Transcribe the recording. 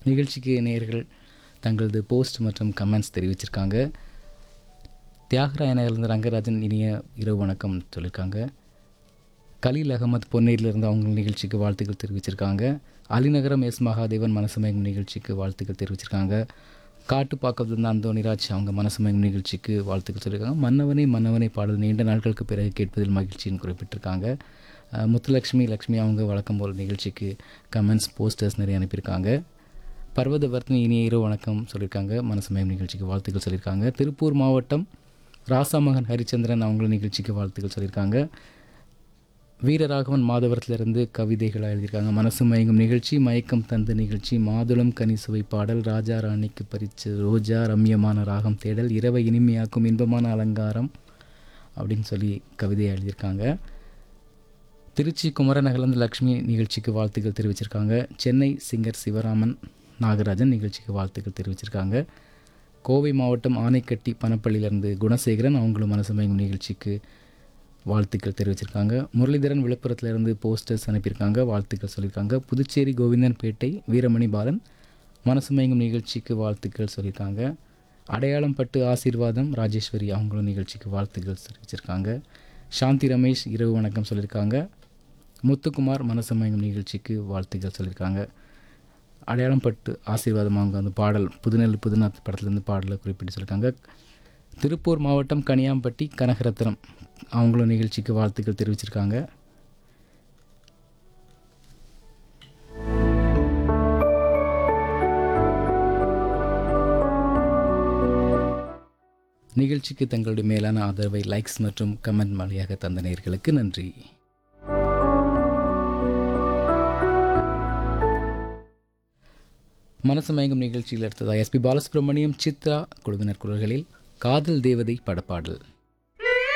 நிகழ்ச்சிக்கு நேயர்கள் தங்களது போஸ்ட் மற்றும் கமெண்ட்ஸ் தெரிவிச்சிருக்காங்க தியாகராயனிலிருந்து ரங்கராஜன் இனிய இரவு வணக்கம் சொல்லியிருக்காங்க கலீல் அகமது பொன்னேரியிலிருந்து அவங்க நிகழ்ச்சிக்கு வாழ்த்துக்கள் தெரிவிச்சிருக்காங்க அலிநகரம் எஸ் மகாதேவன் மனசுமயங்கும் நிகழ்ச்சிக்கு வாழ்த்துக்கள் தெரிவிச்சிருக்காங்க காட்டுப்பாக்கத்துலேருந்து அந்தோனிராஜ் அவங்க மனசுமயங்கும் நிகழ்ச்சிக்கு வாழ்த்துக்கள் சொல்லியிருக்காங்க மன்னவனே மன்னவனே பாடல் நீண்ட நாட்களுக்கு பிறகு கேட்பதில் மகிழ்ச்சின்னு குறிப்பிட்டிருக்காங்க அஹ் முத்துலக்ஷ்மி லக்ஷ்மி அவங்க வழக்கம் போல் நிகழ்ச்சிக்கு கமெண்ட்ஸ் போஸ்டர்ஸ் நிறைய அனுப்பியிருக்காங்க பர்வதவர்த்தினி இனிய இரவு வணக்கம் சொல்லியிருக்காங்க மனசுமயம் நிகழ்ச்சிக்கு வாழ்த்துக்கள் சொல்லியிருக்காங்க திருப்பூர் மாவட்டம் ராசாமகன் ஹரிச்சந்திரன் அவங்கள நிகழ்ச்சிக்கு வாழ்த்துக்கள் சொல்லியிருக்காங்க வீரராகவன் மாதவரத்திலிருந்து கவிதைகளாக எழுதியிருக்காங்க மனசு மயங்கும் நிகழ்ச்சி மயக்கம் தந்த நிகழ்ச்சி மாதுளம் கனிசுவை பாடல் ராஜா ராணிக்கு பறிச்சு ரோஜா ரம்யமான ராகம் தேடல் இரவை இனிமையாக்கும் இன்பமான அலங்காரம் அப்படின்னு சொல்லி கவிதையை எழுதியிருக்காங்க திருச்சி குமரநகர்லேருந்து லக்ஷ்மி நிகழ்ச்சிக்கு வாழ்த்துக்கள் தெரிவிச்சிருக்காங்க சென்னை சிங்கர் சிவராமன் நாகராஜன் நிகழ்ச்சிக்கு வாழ்த்துக்கள் தெரிவிச்சிருக்காங்க கோவை மாவட்டம் ஆனைக்கட்டி பனப்பள்ளியிலேருந்து குணசேகரன் அவங்களும் மனசமயங்கும் நிகழ்ச்சிக்கு வாழ்த்துக்கள் தெரிவிச்சிருக்காங்க முரளிதரன் விழுப்புரத்துலேருந்து போஸ்டர்ஸ் அனுப்பியிருக்காங்க வாழ்த்துக்கள் சொல்லியிருக்காங்க புதுச்சேரி கோவிந்தன்பேட்டை வீரமணி பாலன் மனசுமயங்கும் நிகழ்ச்சிக்கு வாழ்த்துக்கள் சொல்லியிருக்காங்க அடையாளம் பட்டு ஆசீர்வாதம் ராஜேஸ்வரி அவங்களும் நிகழ்ச்சிக்கு வாழ்த்துக்கள் தெரிவிச்சிருக்காங்க சாந்தி ரமேஷ் இரவு வணக்கம் சொல்லியிருக்காங்க முத்துக்குமார் மனசமயங்கும் நிகழ்ச்சிக்கு வாழ்த்துக்கள் சொல்லியிருக்காங்க அடையாளம் பட்டு ஆசீர்வாதம் அவங்க அந்த பாடல் புதுநெல் புதுநாத் படத்துலேருந்து பாடலை குறிப்பிட்டு சொல்லியிருக்காங்க திருப்பூர் மாவட்டம் கனியாம்பட்டி கனகரத்னம் அவங்களும் நிகழ்ச்சிக்கு வாழ்த்துக்கள் தெரிவிச்சிருக்காங்க நிகழ்ச்சிக்கு தங்களுடைய மேலான ஆதரவை லைக்ஸ் மற்றும் கமெண்ட் வழியாக தந்த நேயர்களுக்கு நன்றி மனசு மயங்கும் நிகழ்ச்சியில் அடுத்ததாக எஸ்பி பாலசுப்ரமணியம் சித்ரா குழுவினர் குரல்களில் காதல் தேவதை படப்பாடல்